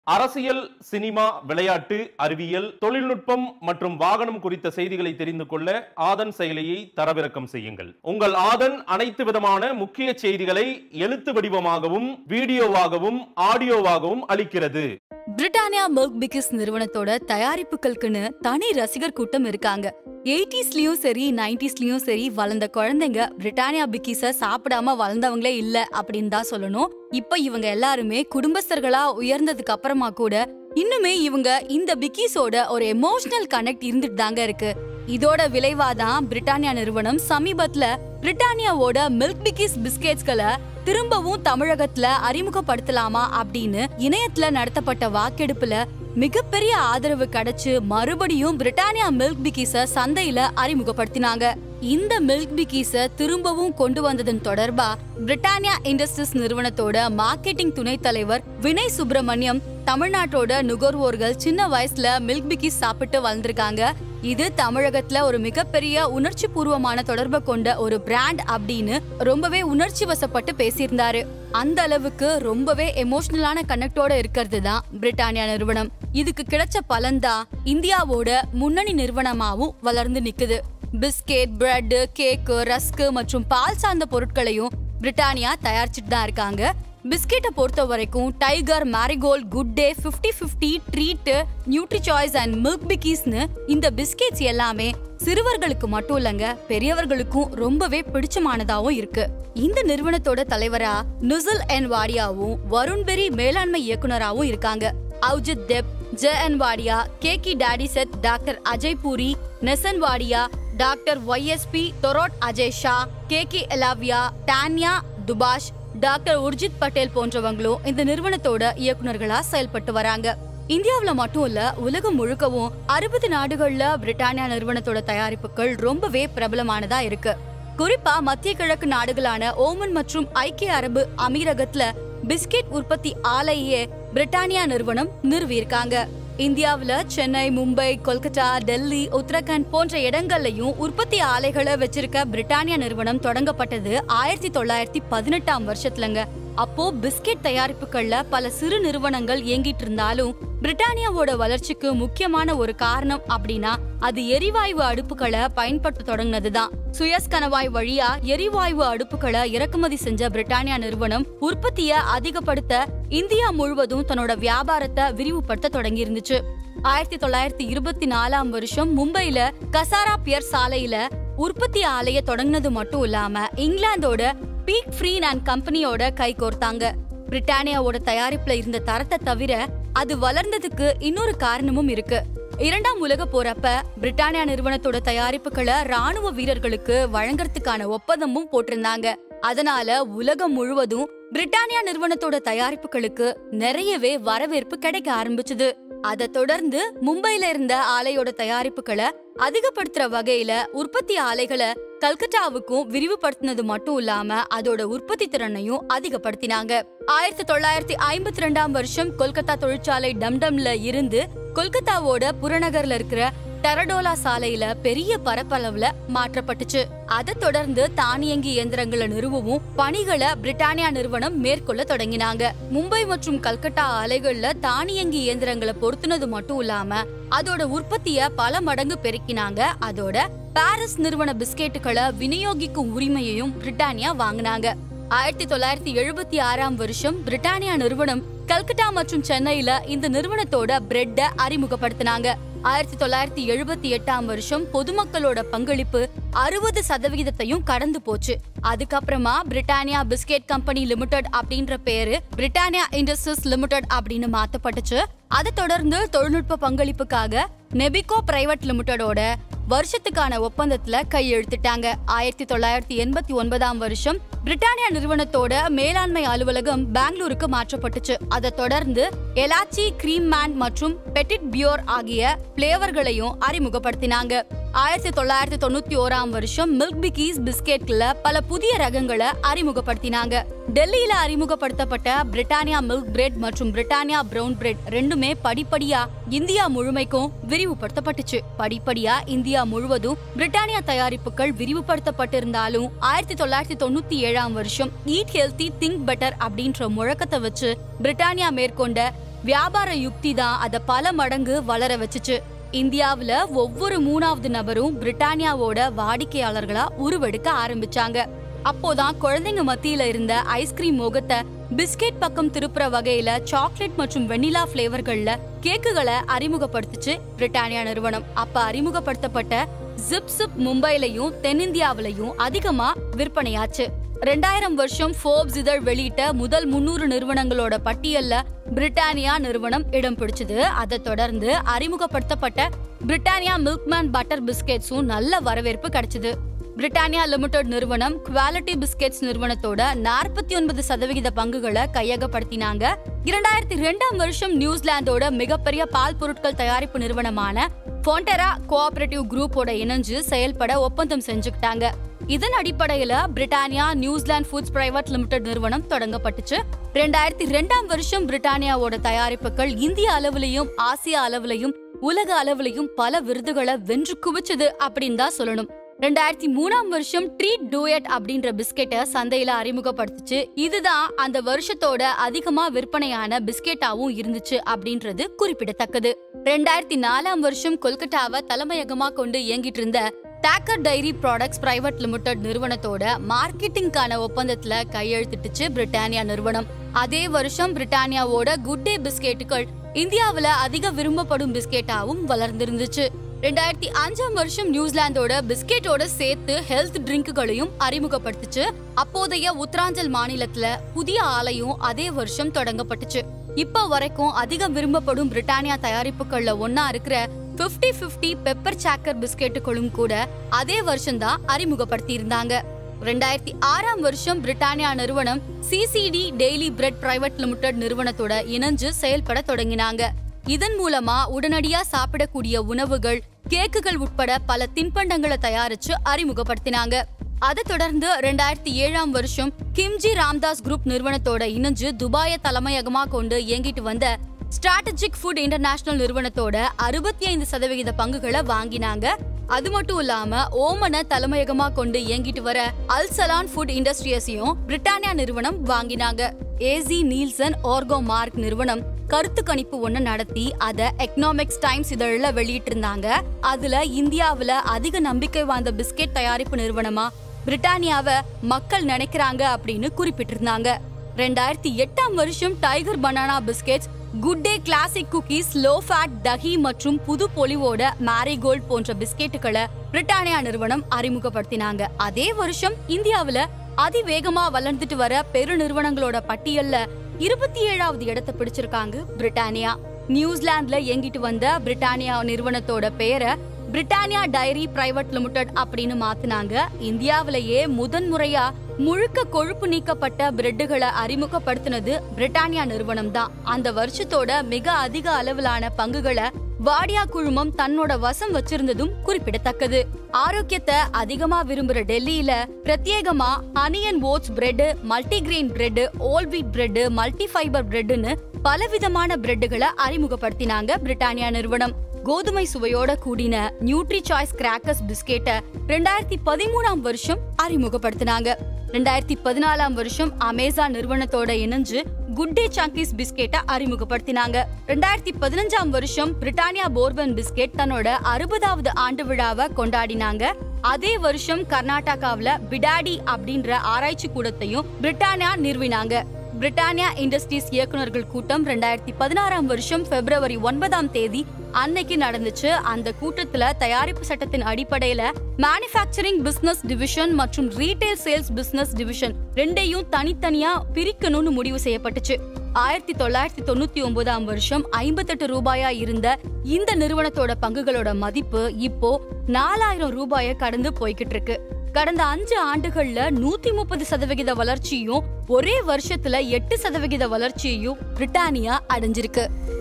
அரசியல் சினிமா விளையாட்டு அறிவியல் தொழில்நுட்பம் மற்றும் வாகனம் குறித்த செய்திகளை தெரிந்து கொள்ள ஆதன் செயலியை தரவிறக்கம் செய்யுங்கள் உங்கள் ஆதன் அனைத்து விதமான முக்கிய செய்திகளை எழுத்து வடிவமாகவும் வீடியோவாகவும் ஆடியோவாகவும் அளிக்கிறது பிரிட்டானியா மில்க் பிகிஸ் நிறுவனத்தோட தயாரிப்புகளுக்குன்னு தனி ரசிகர் கூட்டம் இருக்காங்க எயிட்டிஸ்லயும் சரி நைன்டிஸ்லயும் சரி வளர்ந்த குழந்தைங்க பிரிட்டானியா பிக்கிஸ சாப்பிடாம வளர்ந்தவங்களே இல்ல அப்படின்னு தான் சொல்லணும் இப்ப இவங்க எல்லாருமே குடும்பஸ்தர்களா உயர்ந்ததுக்கு அப்புறமா கூட இன்னுமே இவங்க இந்த பிக்கிஸோட ஒரு எமோஷனல் கனெக்ட் இருந்துட்டு தாங்க இருக்கு இதோட விளைவாதான் பிரிட்டானியா நிறுவனம் சமீபத்துல பிரிட்டானியாவோட மில்க் பிக்கிஸ் பிஸ்கெட்ஸ்களை திரும்பவும் தமிழகத்துல அறிமுகப்படுத்தலாமா அப்படின்னு இணையத்துல நடத்தப்பட்ட வாக்கெடுப்புல மிகப்பெரிய ஆதரவு கிடைச்சு மறுபடியும் பிரிட்டானியா மில்க் பிக்கிஸ சந்தையில அறிமுகப்படுத்தினாங்க இந்த மில்க் பிக்கிஸ திரும்பவும் கொண்டு வந்ததன் தொடர்பா பிரிட்டானியா இண்டஸ்ட்ரீஸ் நிறுவனத்தோட மார்க்கெட்டிங் துணைத் தலைவர் வினய் சுப்பிரமணியம் தமிழ்நாட்டோட நுகர்வோர்கள் சின்ன வயசுல மில்க் பிக்கிஸ் சாப்பிட்டு வளர்ந்திருக்காங்க இது தமிழகத்துல ஒரு மிகப்பெரிய உணர்ச்சி பூர்வமான தொடர்பை கொண்ட ஒரு பிராண்ட் அப்படின்னு ரொம்பவே உணர்ச்சி வசப்பட்டு பேசியிருந்தாரு அந்த அளவுக்கு ரொம்பவே எமோஷனலான கனெக்டோட இருக்கிறது தான் பிரிட்டானியா நிறுவனம் இதுக்கு கிடைச்ச பலன்தான் இந்தியாவோட முன்னணி நிறுவனமாவும் வளர்ந்து நிக்குது பிஸ்கெட் பிரெட் கேக்கு ரஸ்க் மற்றும் பால் சார்ந்த பொருட்களையும் பிரிட்டானியா தயாரிச்சுட்டு தான் இருக்காங்க பிஸ்கெட்டை பொறுத்த வரைக்கும் Tiger Marigold Good Day Fifty Fifty Treat Nutri Choice and Milk பிக்கீஸ்னு இந்த பிஸ்கெட்ஸ் எல்லாமே சிறுவர்களுக்கு மட்டும் இல்லங்க பெரியவர்களுக்கும் ரொம்பவே பிடிச்சமானதாவும் இருக்கு இந்த நிறுவனத்தோட தலைவரா நுசல் என் வாடியாவும் வருண்பெரி மேலாண்மை இயக்குனராவும் இருக்காங்க Avijit Deb J N Wadia Keki Dadiseth doctor Ajay Puri Ness Wadia doctor YSP Thorat Ajay Shah Keki Elavia Tanya Dubash doctor Urjit Patel போன்றவங்களும் இந்த நிறுவனத்தோட இயக்குனர்களா செயல்பட்டு வராங்க இந்தியாவுல மட்டும் இல்ல உலகம் முழுக்கவும் அறுபது நாடுகள்ல பிரிட்டானியா நிறுவனத்தோட தயாரிப்புகள் ரொம்பவே பிரபலமானதா இருக்கு குறிப்பா மத்திய கிழக்கு நாடுகளான ஓமன் மற்றும் ஐக்கிய அரபு அமீரகத்துல பிஸ்கெட் உற்பத்தி ஆலையே பிரிட்டானியா நிறுவனம் நிறுவியிருக்காங்க இந்தியாவுல சென்னை மும்பை கொல்கத்தா டெல்லி உத்தரகண்ட் போன்ற இடங்கள்லயும் உற்பத்தி ஆலைகளை வச்சிருக்க பிரிட்டானியா நிறுவனம் தொடங்கப்பட்டது ஆயிரத்தி தொள்ளாயிரத்தி பதினெட்டாம் வருஷத்துலங்க அப்போ பிஸ்கெட் தயாரிப்புகள்ல பல சிறு நிறுவனங்கள் இயங்கிட்டு இருந்தாலும் பிரிட்டானியாவோட வளர்ச்சிக்கு முக்கியமான ஒரு காரணம் அப்படின்னா அது எரிவாயு அடுப்புகளை பயன்படுத்த தொடங்கினதுதான் சுயஸ் கணவாய் வழியா எரிவாயு அடுப்புகளை இறக்குமதி செஞ்ச பிரிட்டானியா நிறுவனம் உற்பத்திய அதிகப்படுத்த இந்தியா முழுவதும் தன்னோட வியாபாரத்தை விரிவுபடுத்த தொடங்கி இருந்துச்சு ஆயிரத்தி தொள்ளாயிரத்தி இருபத்தி நாலாம் வருஷம் மும்பைல கசாரா பியர் சாலையில உற்பத்தி ஆலைய தொடங்கினது மட்டும் இல்லாம இங்கிலாந்தோட பீக் ஃப்ரீன் அண்ட் கம்பெனியோட கை கோர்த்தாங்க பிரிட்டானியாவோட தயாரிப்புல இருந்த தரத்தை தவிர அது வளர்ந்ததுக்கு இன்னொரு காரணமும் இருக்கு இரண்டாம் உலக போறப்ப பிரிட்டானியா நிறுவனத்தோட தயாரிப்புகளை ராணுவ வீரர்களுக்கு வழங்கறதுக்கான ஒப்பந்தமும் போட்டிருந்தாங்க அதனால உலகம் முழுவதும் பிரிட்டானியா நிறுவனத்தோட தயாரிப்புகளுக்கு நிறையவே வரவேற்பு கிடைக்க ஆரம்பிச்சது அதை தொடர்ந்து மும்பைல இருந்த ஆலையோட தயாரிப்புகளை அதிகப்படுத்துற வகையில உற்பத்தி ஆலைகளை கல்கட்டாவுக்கும் விரிவுபடுத்தினது மட்டும் இல்லாம அதோட உற்பத்தி திறனையும் அதிகப்படுத்தினாங்க ஆயிரத்தி தொள்ளாயிரத்தி ஐம்பத்தி ரெண்டாம் வருஷம் கொல்கத்தா தொழிற்சாலை டம்டம்ல இருந்து கொல்கத்தாவோட புறநகர்ல இருக்கிற டரடோலா சாலையில பெரிய பரப்பளவுல மாற்றப்பட்டுச்சு அதை தொடர்ந்து தானியங்கி இயந்திரங்களை நிறுவவும் பணிகளை பிரிட்டானியா நிறுவனம் மேற்கொள்ள தொடங்கினாங்க மும்பை மற்றும் கல்கட்டா ஆலைகள்ல தானியங்கி இயந்திரங்களை பொருத்துனது மட்டும் இல்லாம அதோட உற்பத்திய பல மடங்கு பெருக்கினாங்க அதோட பாரிஸ் நிறுவன பிஸ்கெட்டுகளை விநியோகிக்கும் உரிமையையும் பிரிட்டானியா வாங்கினாங்க ஆயிரத்தி தொள்ளாயிரத்தி எழுபத்தி ஆறாம் வருஷம் பிரிட்டானியா நிறுவனம் கல்கட்டா மற்றும் சென்னையில இந்த நிறுவனத்தோட பிரெட்ட அறிமுகப்படுத்தினாங்க ஆயிரத்தி தொள்ளாயிரத்தி எழுபத்தி எட்டாம் வருஷம் பொதுமக்களோட பங்களிப்பு அறுபது சதவிகிதத்தையும் கடந்து போச்சு அதுக்கப்புறமா பிரிட்டானியா பிஸ்கெட் கம்பெனி லிமிடெட் அப்படின்ற பேரு பிரிட்டானியா இண்டஸ்ட்ரீஸ் லிமிடெட் அப்படின்னு மாத்தப்பட்டுச்சு அதை தொடர்ந்து தொழில்நுட்ப பங்களிப்புக்காக நெபிகோ பிரைவேட் லிமிடெடோட வருஷத்துக்கான ஒப்பந்தத்துல கையெழுத்திட்டாங்க ஆயிரத்தி தொள்ளாயிரத்தி எண்பத்தி ஒன்பதாம் வருஷம் பிரிட்டானியா நிறுவனத்தோட மேலாண்மை அலுவலகம் பெங்களூருக்கு மாற்றப்பட்டுச்சு அதை தொடர்ந்து எலாச்சி கிரீம் மேன் மற்றும் பெட்டிட் பியோர் ஆகிய பிளேவர்களையும் அறிமுகப்படுத்தினாங்க ஆயிரத்தி தொள்ளாயிரத்தி தொண்ணூத்தி ஓராம் வருஷம் மில்க் பிக்கீஸ் பிஸ்கெட்ல பல புதிய ரகங்களை அறிமுகப்படுத்தினாங்க டெல்லியில அறிமுகப்படுத்தப்பட்ட பிரிட்டானியா மில்க் பிரெட் மற்றும் பிரிட்டானியா பிரவுன் பிரெட் ரெண்டுமே படிப்படியா இந்தியா முழுமைக்கும் விரிவுபடுத்தப்பட்டுச்சு படிப்படியா இந்தியா முழுவதும் பிரிட்டானியா தயாரிப்புகள் விரிவுபடுத்தப்பட்டிருந்தாலும் ஆயிரத்தி தொள்ளாயிரத்தி தொண்ணூத்தி ஏழாம் வருஷம் ஈட் ஹெல்தி திங்க் பெட்டர் அப்படின்ற முழக்கத்தை வச்சு பிரிட்டானியா மேற்கொண்ட வியாபார யுக்தி தான் அத பல மடங்கு வளர வச்சுச்சு இந்தியாவுல ஒவ்வொரு மூணாவது நபரும் பிரிட்டானியாவோட வாடிக்கையாளர்களா உருவெடுக்க ஆரம்பிச்சாங்க அப்போதான் குழந்தைங்க மத்தியில இருந்த ஐஸ்கிரீம் மோகத்தை பிஸ்கெட் பக்கம் திருப்புற வகையில சாக்லேட் மற்றும் வெண்ணிலா பிளேவர்கள்ல கேக்குகளை அறிமுகப்படுத்துச்சு பிரிட்டானியா நிறுவனம் அப்ப அறிமுகப்படுத்தப்பட்ட ஜிப் சிப் மும்பைலையும் தென்னிந்தியாவிலையும் அதிகமா விற்பனையாச்சு ரெண்டாயிரம் வருஷம் ஃபோர்ப்ஸ் இதழ் வெளியிட்ட முதல் முன்னூறு நிறுவனங்களோட பட்டியல்ல பிரிட்டானியா நிறுவனம் இடம் பிடிச்சது அதை தொடர்ந்து அறிமுகப்படுத்தப்பட்ட பிரிட்டானியா மில்க்மேன் பட்டர் பிஸ்கெட்ஸும் நல்ல வரவேற்பு கிடைச்சது பிரிட்டானியா லிமிடெட் நிறுவனம் குவாலிட்டி பிஸ்கெட்ஸ் நிறுவனத்தோட நாற்பத்தி ஒன்பது சதவிகித பங்குகளை கையகப்படுத்தினாங்க இரண்டாயிரத்தி ரெண்டாம் வருஷம் நியூசிலாந்தோட மிகப்பெரிய பால் பொருட்கள் தயாரிப்பு நிறுவனமான ஃபோண்டெரா கோஆபரேட்டிவ் குரூப்போட இணைஞ்சு செயல்பட ஒப்பந்தம் செஞ்சுக்கிட்டாங்க இதன் அடிப்படையில Britannia New Zealand foods private limited நிறுவனம் தொடங்கப்பட்டுச்சு ரெண்டாயிரத்தி ரெண்டாம் வருஷம் பிரிட்டானியாவோட தயாரிப்புகள் இந்திய அளவுலயும் ஆசிய அளவுலயும் உலக அளவுலயும் பல விருதுகளை வென்று குவிச்சது அப்படின்னு தான் சொல்லணும் ரெண்டாயிரத்தி மூணாம் வருஷம் ட்ரீட் டூயட் அப்படின்ற பிஸ்கெட்டை சந்தையில அறிமுகப்படுத்துச்சு இதுதான் அந்த வருஷத்தோட அதிகமா விற்பனையான பிஸ்கெட்டாவும் இருந்துச்சு அப்படின்றது குறிப்பிடத்தக்கது ரெண்டாயிரத்தி நாலாம் வருஷம் கொல்கட்டாவை தலைமையகமா கொண்டு இயங்கிட்டு இருந்த டேக்கர் டைரி ப்ராடக்ட்ஸ் பிரைவேட் லிமிடெட் நிறுவனத்தோட மார்க்கெட்டிங்கான ஒப்பந்தத்துல கையெழுத்திட்டுச்சு பிரிட்டானியா நிறுவனம் அதே வருஷம் பிரிட்டானியாவோட குட் டே பிஸ்கெட்டுகள் இந்தியாவுல அதிக விரும்பப்படும் பிஸ்கெட்டாவும் வளர்ந்திருந்துச்சு ரெண்டாயிரத்தி அஞ்சாம் வருஷம் நியூசிலாந்தோட பிஸ்கெட்டோட சேர்த்து ஹெல்த் ட்ரிங்க்குகளையும் அறிமுகப்படுத்துச்சு அப்போதைய உத்தராஞ்சல் மாநிலத்துல புதிய ஆலையும் அதே வருஷம் தொடங்கப்பட்டுச்சு இப்போ வரைக்கும் அதிகம் விரும்பப்படும் பிரிட்டானியா தயாரிப்புகள்ல ஒன்னா இருக்கிற 50 50 பெப்பர் சாக்கர் பிஸ்கெட்டுகளும் கூட அதே வருஷம் தான் அறிமுகப்படுத்தி இருந்தாங்க ரெண்டாயிரத்தி ஆறாம் வருஷம் பிரிட்டானியா நிறுவனம் CCD daily bread private limited நிறுவனத்தோட இணைஞ்சு செயல்பட தொடங்கினாங்க இதன் மூலமா உடனடியா சாப்பிடக்கூடிய உணவுகள் கேக்குகள் உட்பட பல தின்பண்டங்களை தயாரிச்சு அறிமுகப்படுத்தினாங்க அதை தொடர்ந்து ரெண்டாயிரத்தி ஏழாம் வருஷம் கிம்ஜி ராம்தாஸ் குரூப் நிறுவனத்தோட இணைஞ்சு துபாய தலைமையகமா கொண்டு இயங்கிட்டு வந்த ஸ்ட்ராட்டஜிக் ஃபுட் இன்டர்நேஷனல் நிறுவனத்தோட அறுபத்தி ஐந்து சதவிகித பங்குகளை வாங்கினாங்க அது மட்டும் இல்லாம ஓமனை தலைமையகமா கொண்டு இயங்கிட்டு வர அல்சலான் ஃபுட் இண்டஸ்ட்ரியஸையும் பிரிட்டானியா நிறுவனம் வாங்கினாங்க ஏசி நீல்சன் ஆர்கோ மார்க் நிறுவனம் கருத்து கணிப்பு ஒண்ணு நடத்தி அத எக்கனாமிக்ஸ் டைம்ஸ் இதழில் வெளியிட்டு இருந்தாங்க அதுல இந்தியாவுல அதிக நம்பிக்கை வாய்ந்த பிஸ்கெட் தயாரிப்பு நிறுவனமா பிரிட்டானியாவை மக்கள் நினைக்கிறாங்க அப்படின்னு குறிப்பிட்டிருந்தாங்க ரெண்டாயிரத்தி எட்டாம் வருஷம் Tiger banana biscuits Good Day classic cookies low fat dahi மற்றும் புது பொலிவோட மேரிகோல்ட் போன்ற பிஸ்கெட்டுகளை பிரிட்டானியா நிறுவனம் அறிமுகப்படுத்தினாங்க அதே வருஷம் இந்தியாவுல அதிவேகமா வளர்ந்துட்டு வர பெரு நிறுவனங்களோட பட்டியல்ல இருபத்தி ஏழாவது இடத்தை பிடிச்சிருக்காங்க பிரிட்டானியா நியூசிலாந்துல இயங்கிட்டு வந்த பிரிட்டானியா நிறுவனத்தோட பெயரை பிரிட்டானியா டைரி பிரைவேட் லிமிடெட் அப்படின்னு மாத்துனாங்க இந்தியாவிலேயே முதன் முறையா முழுக்க கொழுப்பு நீக்கப்பட்ட பிரெட்டுகளை அறிமுகப்படுத்தினது பிரிட்டானியா நிறுவனம் தான் அந்த வருஷத்தோட மிக அதிக அளவிலான பங்குகளை வாடியா குழுமம் தன்னோட வசம் வச்சிருந்ததும் குறிப்பிடத்தக்கது ஆரோக்கியத்தை அதிகமா விரும்புற டெல்லியில பிரத்யேகமா honey and oats bread multigrain bread whole wheat bread multi fibre பிரெட்னு பலவிதமான பிரெட்டுகளை அறிமுகப்படுத்தினாங்க பிரிட்டானியா நிறுவனம் கோதுமை சுவையோட கூடின நியூட்ரி சாய்ஸ் கிராக்கர்ஸ் பிஸ்கெட்டை ரெண்டாயிரத்தி பதிமூணாம் வருஷம் அறிமுகப்படுத்தினாங்க ரெண்டாயிரத்தி பதினாலாம் வருஷம் அமேசான் நிறுவனத்தோட இணைஞ்சு குட் டே சாங்கீஸ் பிஸ்கெட்டை அறிமுகப்படுத்தினாங்க ரெண்டாயிரத்தி பதினஞ்சாம் வருஷம் பிரிட்டானியா போர்பன் பிஸ்கெட் தன்னோட அறுபதாவது ஆண்டு விழாவை கொண்டாடினாங்க அதே வருஷம் கர்நாடகாவுல பிடாடி அப்படின்ற ஆராய்ச்சி கூடத்தையும் பிரிட்டானியா நிறுவினாங்க பிரிட்டானியா இண்டஸ்ட்ரீஸ் இயக்குனர்கள் கூட்டம் ரெண்டாயிரத்தி பதினாறாம் வருஷம் பிப்ரவரி ஒன்பதாம் தேதி அன்னைக்கு நடந்துச்சு அந்த கூட்டத்துல தயாரிப்பு சட்டத்தின் அடிப்படையில மேனுஃபேக்சரிங் பிசினஸ் டிவிஷன் மற்றும் ரீட்டைல் சேல்ஸ் பிசினஸ் டிவிஷன் ரெண்டையும் தனித்தனியா பிரிக்கணும்னு முடிவு செய்யப்பட்டுச்சு ஆயிரத்தி தொள்ளாயிரத்தி தொண்ணூத்தி ஒன்பதாம் வருஷம் ஐம்பத்தெட்டு ரூபாயா இருந்த இந்த நிறுவனத்தோட பங்குகளோட மதிப்பு இப்போ நாலாயிரம் ரூபாயை கடந்து போய்கிட்டு இருக்கு கடந்த அஞ்சு ஆண்டுகள்ல நூத்தி முப்பது சதவிகித வளர்ச்சியும் ஒரே வருஷத்துல எட்டு சதவிகித வளர்ச்சியையும் பிரிட்டானியா அடைஞ்சிருக்கு